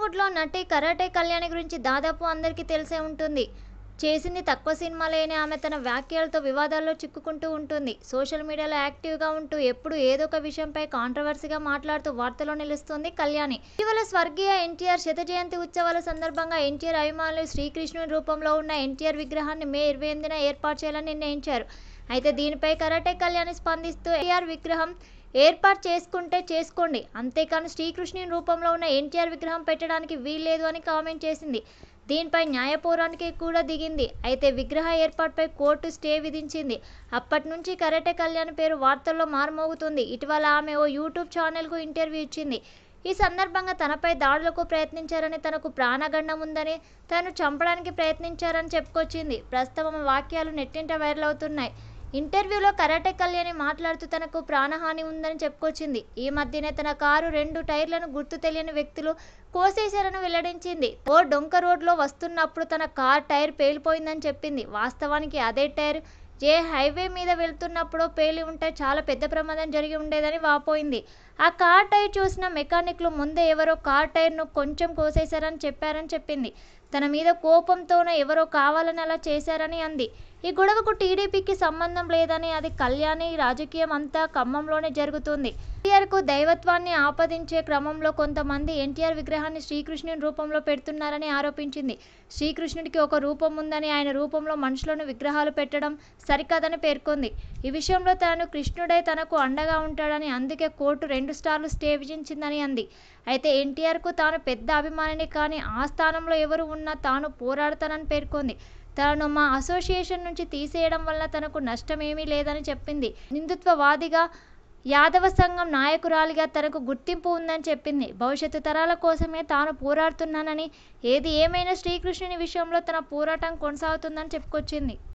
టాలీవుడ్లో నటి కరాటే కళ్యాణి గురించి దాదాపు అందరికీ తెలిసే ఉంటుంది చేసింది తక్కువ సినిమాలేని ఆమె తన వ్యాఖ్యలతో వివాదాల్లో చిక్కుకుంటూ ఉంటుంది సోషల్ మీడియాలో యాక్టివ్గా ఉంటూ ఎప్పుడు ఏదో ఒక విషయంపై కాంట్రవర్సీగా మాట్లాడుతూ వార్తలో నిలుస్తుంది కళ్యాణి ఇటీవల స్వర్గీయ ఎన్టీఆర్ శత జయంతి ఉత్సవాల సందర్భంగా ఎన్టీఆర్ అభిమానులు శ్రీకృష్ణుని రూపంలో ఉన్న ఎన్టీఆర్ విగ్రహాన్ని మే ఇరవై ఎనిమిదిన ఏర్పాటు చేయాలని నిర్ణయించారు అయితే దీనిపై కరాటే కళ్యాణి స్పందిస్తూ ఎన్టీఆర్ విగ్రహం ఏర్పాటు చేసుకుంటే చేసుకోండి అంతేకాని శ్రీకృష్ణుని రూపంలో ఉన్న ఎన్టీఆర్ విగ్రహం పెట్టడానికి వీల్లేదు అని కామెంట్ చేసింది దీనిపై న్యాయ పోరానికి కూడా దిగింది అయితే విగ్రహ ఏర్పాటుపై కోర్టు స్టే విధించింది అప్పటి నుంచి కరాటే కళ్యాణ్ పేరు వార్తల్లో మారుమోగుతుంది ఇటీవల ఆమె ఓ యూట్యూబ్ ఛానల్కు ఇంటర్వ్యూ ఇచ్చింది ఈ సందర్భంగా తనపై దాడులకు ప్రయత్నించారని తనకు ప్రాణగండం ఉందని తను చంపడానికి ప్రయత్నించారని చెప్పుకొచ్చింది ప్రస్తుతం ఆమె వాక్యాలు నెట్టింట వైరల్ అవుతున్నాయి ఇంటర్వ్యూలో కరాటే కళ్యాణి మాట్లాడుతూ తనకు ప్రాణహాని ఉందని చెప్పుకొచ్చింది ఈ మధ్యనే తన కారు రెండు టైర్లను గుర్తు తెలియని వ్యక్తులు కోసేశారని వెల్లడించింది ఓ డొంక రోడ్లో వస్తున్నప్పుడు తన కార్ టైర్ పేలిపోయిందని చెప్పింది వాస్తవానికి అదే టైర్ ఏ హైవే మీద వెళ్తున్నప్పుడు పేలి ఉంటే చాలా పెద్ద ప్రమాదం జరిగి ఉండేదని వాపోయింది ఆ కార్ టైర్ చూసిన మెకానిక్లు ముందే ఎవరో కార్ టైర్ను కొంచెం కోసేశారని చెప్పారని చెప్పింది తన మీద కోపంతోనే ఎవరో కావాలని అలా చేశారని అంది ఈ గొడవకు టీడీపీకి సంబంధం లేదని అది కళ్యాణి రాజకీయం అంతా ఖమ్మంలోనే జరుగుతుంది ఎన్టీఆర్కు దైవత్వాన్ని ఆపాదించే క్రమంలో కొంతమంది ఎన్టీఆర్ విగ్రహాన్ని శ్రీకృష్ణుని రూపంలో పెడుతున్నారని ఆరోపించింది శ్రీకృష్ణుడికి ఒక రూపం ఉందని ఆయన రూపంలో మనుషులను విగ్రహాలు పెట్టడం సరికాదని పేర్కొంది ఈ విషయంలో తాను కృష్ణుడే తనకు అండగా ఉంటాడని అందుకే కోర్టు రెండు స్టార్లు స్టే విధించిందని అంది అయితే ఎన్టీఆర్కు తాను పెద్ద అభిమానిని కానీ ఆ స్థానంలో ఎవరు ఉన్నా తాను పోరాడతానని పేర్కొంది తనను మా అసోసియేషన్ నుంచి తీసేయడం వల్ల తనకు నష్టమేమీ లేదని చెప్పింది నిందుత్వవాదిగా యాదవ సంఘం నాయకురాలిగా తనకు గుర్తింపు ఉందని చెప్పింది భవిష్యత్తు తరాల కోసమే తాను పోరాడుతున్నానని ఏది ఏమైనా శ్రీకృష్ణుని విషయంలో తన పోరాటం కొనసాగుతుందని చెప్పుకొచ్చింది